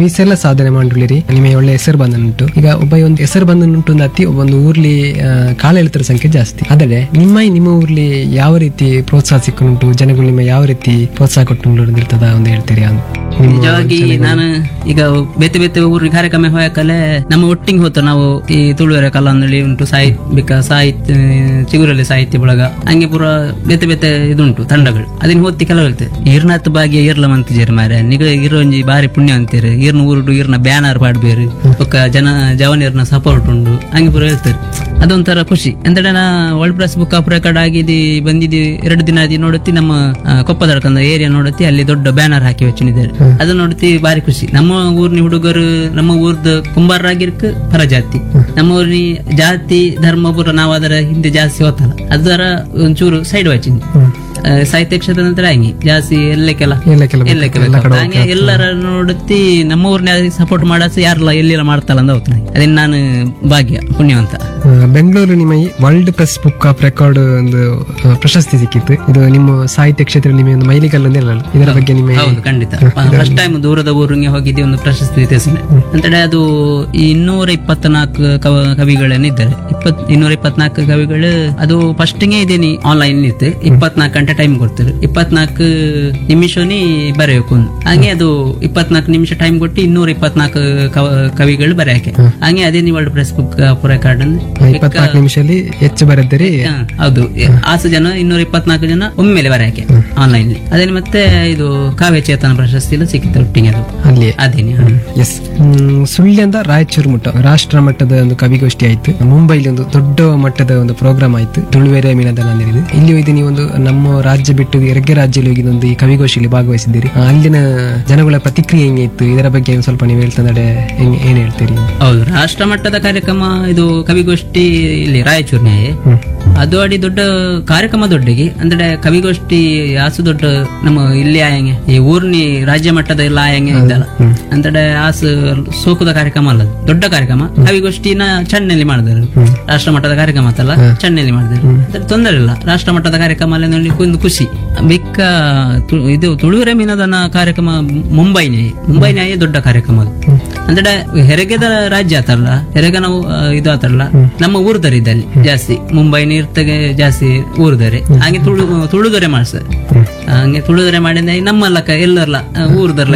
ನೀವು ಇಷ್ಟೆಲ್ಲ ಸಾಧನೆ ಮಾಡಿರಿ ನಿಮಗೆ ಒಳ್ಳೆ ಹೆಸರು ಬಂದನುಂಟು ಈಗ ಒಬ್ಬ ಒಂದು ಹೆಸರು ಬಂದನುಂಟು ಒಂದು ಅತಿ ಒಂದು ಊರ್ಲಿ ಆ, ಕಾಲೆಳೆತರ ಸಂಖ್ಯೆ ಜಾಸ್ತಿ ಆದರೆ ನಿಮ್ಮ ನಿಮ್ಮ ಊರ್ಲಿ ಯಾವ ರೀತಿ ಪ್ರೋತ್ಸಾಹ ಸಿಕ್ಕುಂಟು ಜನಗಳು ನಿಮ್ಮ ಯಾವ ರೀತಿ ಪ್ರೋತ್ಸಾಹ ಕೊಟ್ಟು ಇರ್ತದ ಒಂದು ಹೇಳ್ತೀರಿ ಅಂತ ನಿಮ್ಮ ನಿಜವಾಗಿ ನಾನು ಈಗ ಬೇತೆ ಬೇತೆ ಊರಿಗೆ ಕಾರ್ಯಕ್ರಮ ಹೋಗಕಲೆ ನಮ್ಮ ಒಟ್ಟಿಗೆ ಹೋತ ನಾವು ಈ ತುಳುವೆರೆ ಕಲಾಂದಳಿ ಉಂಟು ಸಾಹಿತ್ಯಿಕ ಸಾಹಿತ್ಯ ಚಿಗುರಲ್ಲಿ ಸಾಹಿತ್ಯ ಬಳಗ ಹಂಗೆ ಪೂರ ಬೇತೆ ಬೇತೆ ಇದುಂಟು ತಂಡಗಳು ಅದನ್ನ ಹೋತಿ ಕೆಲವು ಹೇಳ್ತೇವೆ ಈರ್ನಾತ್ ಭಾಗ್ಯ ಈರ್ಲ ಮಂತಿಜೇರಿ ಮಾರೆ ನಿಗ ಇರೋಂಜಿ ಬಾರಿ ಪುಣ್ಯ ಅಂತೀರಿ ಈರ್ನ ಊರುಡು ಈರ್ನ ಬ್ಯಾನರ್ ಪಾಡ್ಬೇರು ಒಕ್ಕ ಜನ ಜವನಿಯರ್ನ ಸಪೋರ್ಟ್ ಉಂಡು ಹಂಗೆ ಪೂರ ಹೇಳ್ತಾರೆ ಅದೊಂಥರ ಖುಷಿ ಎಂತಡೆ ನಾ world press book of record ಆಗಿದ್ದು ಬಂದಿದ್ದು ಎರಡು ದಿನ ಆದಿ ನೋಡುತ್ತಿ ನಮ್ಮ ಆ, ಕೊಪ್ಪದಡ್ಕಂದ ಏರಿಯಾ ನೋಡುತ್ತಿ ಅಲ್ಲಿ ದೊಡ್ಡ ಬ್ಯಾನರ್ ಹಾಕಿ ವೆಚ್ಚಿದ್ದಾರೆ ಅದು ನೋಡುತ್ತಿ ಬಾರಿ ಖುಷಿ ನಮ್ಮ ಊರಿನ ಹುಡುಗರು ನಮ್ಮ ಊರ್ದ ಕುಂಬಾರರಾಗಿರ್ಕ ಪರಜಾತಿ ನಮ್ಮ ಊರಿನ ಜಾತಿ ಧರ್ಮ ಪುರ ನಾವು ಅದರ ಹಿಂದೆ ಜಾಸ್ತಿ ಹೋತಲ್ಲ ಅದರ ಒಂಚೂರು ಸೈಡ್ ವಾಚಿಂಗ್ ಸಾಹಿತ್ಯ ಕ್ಷೇತ್ರ ನಂತರ ಹಂಗೆ ಜಾಸ್ತಿ ಎಲ್ಲಕ್ಕೆಲ್ಲ ಎಲ್ಲಕ್ಕೆಲ್ಲ ಎಲ್ಲಕ್ಕೆಲ್ಲ ಎಲ್ಲ ಕಡೆ ಹಂಗೆ ಎಲ್ಲರ ನೋಡುತ್ತಿ ನಮ್ಮ ಊರಿನ ಸಪೋರ್ಟ್ ಮಾಡಸ ಯಾರಲ್ಲ ಎಲ್ಲೆಲ್ಲ ಮಾಡ್ತಲ್ಲ ಅಂತ ಹೋಗ್ತಾನೆ ಅದನ್ನ ನಾನು ಭಾಗ್ಯ ಪುಣ್ಯವಂತ ಆ, ಬೆಂಗಳೂರು ನಿಮ್ಮ world press book of record ಒಂದು ಆ, ಪ್ರಶಸ್ತಿ ಸಿಕ್ಕಿತ್ತು ಇದು ನಿಮ್ಮ ಸಾಹಿತ್ಯ ಕ್ಷೇತ್ರ ನಿಮಗೆ ಒಂದು ಮೈಲಿಗಲ್ಲು ಅಂತ ಹೇಳಲ್ಲ ಇದರ ಬಗ್ಗೆ ನಿಮ್ಮ ಹೌದು ಖಂಡಿತ ಫಸ್ಟ್ ಟೈಮ್ ದೂರದ ಊರಿಗೆ ಹೋಗಿದ್ದೆ ಒಂದು ಪ್ರಶಸ್ತಿ ವಿತರಿಸಿದೆ ಅಂತೇಳಿ ಅದು ಈ ಇನ್ನೂರ ಇಪ್ಪತ್ನಾಲ್ಕು ಕವ- ಕವಿಗಳೇನಿದ್ದಾರೆ ಇಪ್ಪತ್ ಇನ್ನೂರ ಇಪ್ಪತ್ನಾಲ್ಕು ಕವಿಗಳು ಅದು ಫಸ್ಟ್ಗೆ ಇದೇನಿ ಆನ್ಲೈನ್ ಇತ್ತು ಇಪ್ಪತ್ನಾಲ್ಕು ಗಂಟೆ ಟೈಮ್ ಕೊಡ್ತಾರೆ ಇಪ್ಪತ್ನಾಲ್ಕು ನಿಮಿಷನಿ ಬರೆಯಬೇಕು ಅಂತ. ಹಾಗೆ ಅದು ಇಪ್ಪತ್ನಾಲ್ಕು ನಿಮಿಷ ಟೈಮ್ ಕೊಟ್ಟು ಇನ್ನೂರ ಇಪ್ಪತ್ನಾಲ್ಕು ಕವ- ಕವಿಗಳು ಬರೆಯಕ್ಕೆ ಹಾಗೆ ಅದೇ ವರ್ಲ್ಡ್ ಪ್ರೆಸ್ ಬುಕ್ ರೆಕಾರ್ಡ್ ಇಪ್ಪತ್ನಾಲ್ಕು ನಿಮಿಷದಲ್ಲಿ ಹೆಚ್ಚು ಬರೆದರೆ ಹಾ, ಹೌದು ಆಸು ಜನ ಇನ್ನೂರ ಇಪ್ಪತ್ನಾಲ್ಕು ಜನ ಒಮ್ಮೆಲೆ ಬರೆಯಕ್ಕೆ ಆನ್ಲೈನ್ ಅದೇ ಮತ್ತೆ ಇದು ಕಾವ್ಯ ಚೇತನ ಪ್ರಶಸ್ತಿ ಎಲ್ಲ ಸಿಕ್ಕಿತ್ತು ಒಟ್ಟಿಗೆ ಅದು ಅಲ್ಲಿ ಅದೇನೆ ಎಸ್ ಸುಳ್ಯಂದ ರಾಯಚೂರು ಮಟ್ಟ ರಾಷ್ಟ್ರ ಮಟ್ಟದ ಒಂದು ಕವಿಗೋಷ್ಠಿ ಆಯ್ತು ಮುಂಬೈಲಿ ಒಂದು ದೊಡ್ಡ ಮಟ್ಟದ ಒಂದು ಪ್ರೋಗ್ರಾಮ್ ಆಯ್ತು ತುಳುವೆರೆ ಮೀನದನ ಅಂದಿರಿದು ಇಲ್ಲಿ ಹೋಗಿ ನೀವು ಒಂದು ನಮ್ಮ ರಾಜ್ಯ ಬಿಟ್ಟು ಎರಗ್ಗೆ ರಾಜ್ಯದಲ್ಲಿ ಹೋಗಿ ಒಂದು ಈ ಕವಿಗೋಷ್ಠಿಯಲ್ಲಿ ಭಾಗವಹಿಸಿದ್ದೀರಿ ಆ, ಅಲ್ಲಿನ ಜನಗಳ ಪ್ರತಿಕ್ರಿಯೆ ಹೆಂಗಿತ್ತು ಇದರ ಬಗ್ಗೆ ಒಂದು ಸ್ವಲ್ಪ ನೀವು ಹೇಳ್ತಂದ್ರೆ ಹೆಂಗ್ ಏನ್ ಹೇಳ್ತೀರಿ ಹೌದು ರಾಷ್ಟ್ರ ಮಟ್ಟದ ಕಾರ್ಯಕ್ರಮ ಇದು ಕವಿಗೋಷ್ಠಿ ಇಲ್ಲಿ ರಾಯಚೂರಿನೇ ಅದು ಅಡಿ ದೊಡ್ಡ ಕಾರ್ಯಕ್ರಮ ದೊಡ್ಡಗೆ ಅಂದ್ರೆ ಕವಿಗೋಷ್ಠಿ ಆಸು ದೊಡ್ಡ ನಮ್ಮ ಇಲ್ಲಿ ಆಯಂಗೆ ಈ ಊರ್ನಿ ರಾಜ್ಯ ಮಟ್ಟದ ಎಲ್ಲ ಆಯಂಗೆ ಇದ್ದಲ್ಲ ಅಂದ್ರೆ ಆಸು ಸೋಕುದ ಕಾರ್ಯಕ್ರಮ ಅಲ್ಲ ಅದು. ದೊಡ್ಡ ಕಾರ್ಯಕ್ರಮ ಕವಿಗೋಷ್ಠಿನ ಚೆನ್ನೈಲಿ ಮಾಡಿದ್ರು ರಾಷ್ಟ್ರ ಮಟ್ಟದ ಕಾರ್ಯಕ್ರಮ ಅಂತಲ್ಲ ಚೆನ್ನೈಲಿ ಮಾಡಿದ್ರು ಅದ್ರ ತೊಂದರೆ ಇಲ್ಲ ರಾಷ್ಟ್ರ ಮಟ್ಟದ ಕಾರ್ಯಕ್ರಮ ಅಲ್ಲಿ ನೋಡಿ ಒಂದು ಖುಷಿ ಬಿಕ್ಕ ತು- ಇದು ತುಳುವೆರೆ ಮೀನದನ ಕಾರ್ಯಕ್ರಮ ಮುಂಬೈನೇ ಮುಂಬೈನೇ ದೊಡ್ಡ ಕಾರ್ಯಕ್ರಮ ಅದು ಅಂದ್ರೆ ಹೆರಗೆದ ರಾಜ್ಯ ಆತಲ್ಲ ಹೆರಗ ನಾವು ಆ, ಇದು ಆತಲ್ಲ ನಮ್ಮ ಊರ್ದರಿ ಇದ್ದಲ್ಲಿ ಜಾಸ್ತಿ ಮುಂಬೈ ನೀರ್ತಗೆ ಜಾಸ್ತಿ ಊರ್ದರೆ ಹಾಗೆ ತುಳು ತುಳುದೊರೆ ಮಾಡ್ತಾರೆ ಹಂಗೆ ತುಳುದೊರೆ ಮಾಡಿದ್ರೆ ನಮ್ಮಲ್ಲ ಎಲ್ಲರಲ್ಲ ಊರ್ದರ್ಲ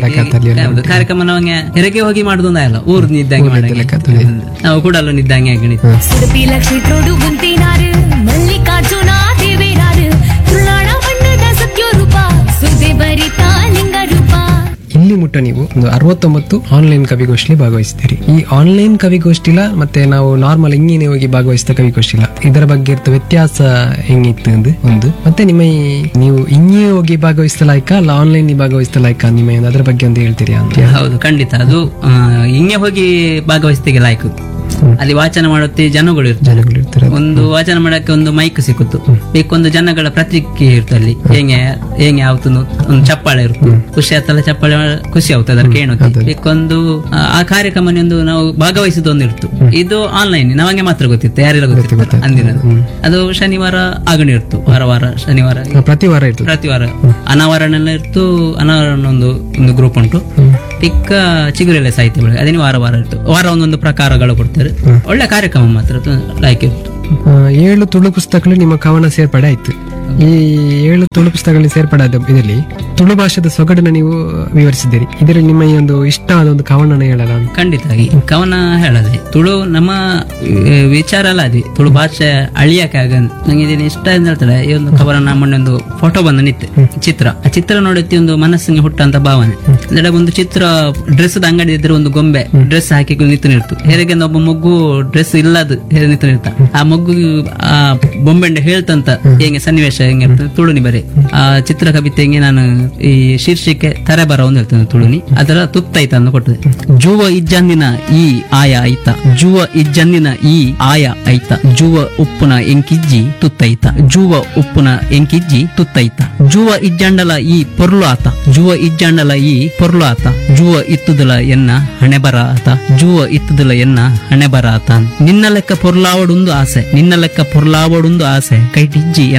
ಹೌದು ಕಾರ್ಯಕ್ರಮ ನಾವಂಗೆ ಹೆರಗೆ ಹೋಗಿ ಮಾಡುದು ಅಲ್ಲ ಊರ್ ನಿದ್ದಂಗೆ ಮಾಡಂಗೆ ನಾವು ಕೂಡ ಅಲ್ಲ ನಿದ್ದಂಗೆ ಆಗಿ ಸುರಪಿ ಲಕ್ಷ್ಮಿ ತೋಡು ಗುಂತಿನಾರು ಮಲ್ಲಿಕಾರ್ಜುನ ದೇವೇರಾರು ತುಳಾಣ ಬಣ್ಣದ ಸತ್ಯರೂಪ ಸುದ್ದಿ ಬರಿತ ಲಿಂಗ ರೂಪ ಇಲ್ಲಿ ಮುಟ್ಟ ನೀವು ಒಂದು ಅರವತ್ತೊಂಬತ್ತು ಆನ್ಲೈನ್ ಕವಿಗೋಷ್ಠಿ ಭಾಗವಹಿಸ್ತೀರಿ ಈ ಆನ್ಲೈನ್ ಕವಿಗೋಷ್ಠಿಲ ಮತ್ತೆ ನಾವು ನಾರ್ಮಲ್ ಹಿಂಗಿನೇ ಹೋಗಿ ಭಾಗವಹಿಸಿದ ಕವಿಗೋಷ್ಠಿಲ ಇದರ ಬಗ್ಗೆ ಇರ್ತ ವ್ಯತ್ಯಾಸ ಹೆಂಗಿತ್ತು ಅಂದು ಒಂದು ಮತ್ತೆ ನಿಮ್ಮ ಈ ನೀವು ಹಿಂಗೆ ಹೋಗಿ ಭಾಗವಹಿಸಿದ ಲಾಯ್ಕ ಅಲ್ಲ ಆನ್ಲೈನ್ ಭಾಗವಹಿಸಿದ ಲಾಯ್ಕ ನಿಮ್ಮ ಏನು ಅದ್ರ ಬಗ್ಗೆ ಒಂದು ಹೇಳ್ತೀರಿ ಅಂತ ಹೌದು ಖಂಡಿತ ಅದು ಆ, ಹಿಂಗೆ ಹೋಗಿ ಭಾಗವಹಿಸ್ತಿಗೆ ಲಾಯ್ಕು ಅಲ್ಲಿ ವಾಚನ ಮಾಡುತ್ತೆ ಜನಗಳು ಇರ್ತಾರೆ ಜನಗಳು ಇರ್ತಾರೆ ಒಂದು ವಾಚನ ಮಾಡಕ್ಕೆ ಒಂದು ಮೈಕ್ ಸಿಕ್ಕಿತ್ತು ಬೇಕೊಂದು ಜನಗಳ ಪ್ರತಿಕ್ರಿಯೆ ಇರುತ್ತೆ ಅಲ್ಲಿ ಹೆಂಗೆ ಹೆಂಗೆ ಯಾವತ್ತು ಒಂದು ಚಪ್ಪಾಳೆ ಇರುತ್ತೆ ಖುಷಿ ಆತಲ್ಲ ಚಪ್ಪಾಳೆ ಮಾಡ- ಖುಷಿ ಆಗುತ್ತೆ ಅದರ ಕೇಳುತ್ತೆ ಬೇಕೊಂದು ಆ, ಆ ಕಾರ್ಯಕ್ರಮನೊಂದು ನಾವು ಭಾಗವಹಿಸಿದ ಒಂದು ಇರ್ತು ಇದು ಆನ್ಲೈನ್ ನಮಗೆ ಮಾತ್ರ ಗೊತ್ತಿತ್ತು ಯಾರೆಲ್ಲ ಗೊತ್ತಿತ್ತು ಅಂದಿನದು ಅದು ಶನಿವಾರ ಆಗಣಿ ಇರ್ತು ವಾರ ವಾರ ಶನಿವಾರ ಪ್ರತಿ ವಾರ ಇರ್ತದೆ ಪ್ರತಿ ವಾರ ಅನಾವರಣ ಇರ್ತು ಅನಾವರಣ ಒಂದು ಒಂದು ಗ್ರೂಪ್ ಉಂಟು ಚಿಕ್ಕ ಚಿಗುರೆಲೆ ಸಾಹಿತ್ಯ ಬೆಳಗ್ಗೆ ಅದೇನು ವಾರ ವಾರ ಇರ್ತು ವಾರ ಒಂದೊಂದು ಪ್ರಕಾರಗಳು ಕೊಡ್ತಾರೆ ಒಳ್ಳೆ ಕಾರ್ಯಕ್ರಮ ಮಾತ್ರ ಲೈಕ್ ಇತ್ತು ಆ, ಏಳು ತುಳು ಪುಸ್ತಕಗಳು ನಿಮ್ಮ ಕವನ ಸೇರ್ಪಡೆ ಆಯ್ತು ಈ ಏಳು ತುಳು ಪುಸ್ತಕಗಳಲ್ಲಿ ಸೇರ್ಪಡೆ ಆದ ಇದರಲ್ಲಿ ತುಳು ಭಾಷೆದ ಸೊಗಡನ್ನ ನೀವು ವಿವರಿಸಿದ್ದೀರಿ ಇದರಲ್ಲಿ ನಿಮ್ಮ ಈ ಒಂದು ಇಷ್ಟವಾದ ಒಂದು ಕವನನ ಹೇಳಲ್ಲ ಅಂತ ಖಂಡಿತವಾಗಿ ಕವನ ಹೇಳದೆ ತುಳು ನಮ್ಮ ಆ, ವಿಚಾರ ಅಲ್ಲ ಅದು ತುಳು ಭಾಷೆ ಅಳಿಯಕ್ಕೆ ಆಗ ನಂಗೆ ಇದನ್ನ ಇಷ್ಟ ಅಂತ ಹೇಳ್ತಾರೆ ಈ ಒಂದು ಕವನ ಮೊನ್ನೆ ಒಂದು ಫೋಟೋ ಬಂದು ನಿತ್ತೆ ಚಿತ್ರ ಆ ಚಿತ್ರ ನೋಡುತ್ತಿ ಒಂದು ಮನಸ್ಸಿಗೆ ಹುಟ್ಟಂತ ಭಾವನೆ ಅಂದ್ರೆ ಒಂದು ಚಿತ್ರ ಡ್ರೆಸ್ ಅಂಗಡಿ ಇದ್ರೆ ಒಂದು ಗೊಂಬೆ ಡ್ರೆಸ್ ಹಾಕಿ ನಿಂತು ನಿಲ್ತು ಹೇಗೆ ಒಬ್ಬ ಮಗು ಡ್ರೆಸ್ ಇಲ್ಲದ ನಿಂತು ನಿಲ್ತ ಆ ಮಗು ಆ ಬೊಂಬೆಂಡೆ ಹೇಳ್ತಂತ ಹೇಗೆ ಸನ್ನಿವೇಶ ಹೆಂಗೆ ಇರ್ತದೆ ತುಳುನಿ ಬರೀ ಆ ಚಿತ್ರ ಕವಿತೆ ಹೆಂಗೆ ನಾನು ಈ ಶೀರ್ಷಿಕೆ ತರೆ ಬರ ಒಂದು ಹೇಳ್ತೇನೆ ತುಳುನಿ ಅದರ ತುತ್ತೈತ ಅಂತ ಕೊಟ್ಟದೆ ಜುವ ಇಜ್ಜಂದಿನ ಈ ಆಯ ಐತ ಜುವ ಇಜ್ಜಂದಿನ ಈ ಆಯ ಐತ ಜುವ ಉಪ್ಪುನ ಎಂಕಿಜ್ಜಿ ತುತ್ತೈತ ಜುವ ಉಪ್ಪುನ ಎಂಕಿಜ್ಜಿ ತುತ್ತೈತ ಜುವ ಇಜ್ಜಂಡಲ ಈ ಪೊರ್ಲು ಆತ ಜುವ ಇಜ್ಜಂಡಲ ಈ ಪೊರ್ಲು ಆತ ಜುವ ಇತ್ತುದಲ ಎನ್ನ ಹಣೆ ಬರ ಆತ ಜುವ ಇತ್ತುದಲ ಎನ್ನ ಹಣೆ ಬರ ಆತ ನಿನ್ನ ಲೆಕ್ಕ ಪೊರ್ಲಾವಡುಂದು ಆಸೆ ನಿನ್ನ ಲೆಕ್ಕ ಪೊರ್ಲಾವಡುಂದು ಆಸೆ ಕೈಟಿಜ್ಜಿ ಎನಡ ಮುಖ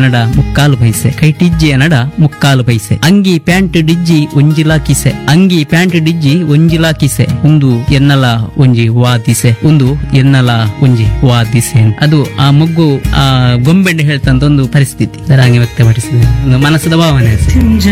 ಮುಕ್ಕಾಲು ಪೈಸೆ ಕೈ ಟಿಜ್ಜಿಯ ನಡ ಮುಕ್ಕಾಲು ಪೈಸೆ ಅಂಗಿ ಪ್ಯಾಂಟ್ ಡಿಜ್ಜಿ ಒಂಜಿಲ ಕಿಸೆ ಅಂಗಿ ಪ್ಯಾಂಟ್ ಡಿಜ್ಜಿ ಒಂಜಿಲ ಕಿಸೆ ಒಂದು ಎನ್ನಲ ಒಂಜಿ ವಾದಿಸೆ ಒಂದು ಎನ್ನಲ ಒಂಜಿ ವಾದಿಸೆ ಅದು ಆ ಮಗ್ಗು ಆ ಗೊಂಬೆಂಡೆ ಹೇಳ್ತಂತ ಒಂದು ಪರಿಸ್ಥಿತಿ ಅದರ ಹಾಗೆ ವ್ಯಕ್ತಪಡಿಸಿದೆ ಒಂದು ಮನಸ್ಸದ ಭಾವನೆ ಅದು.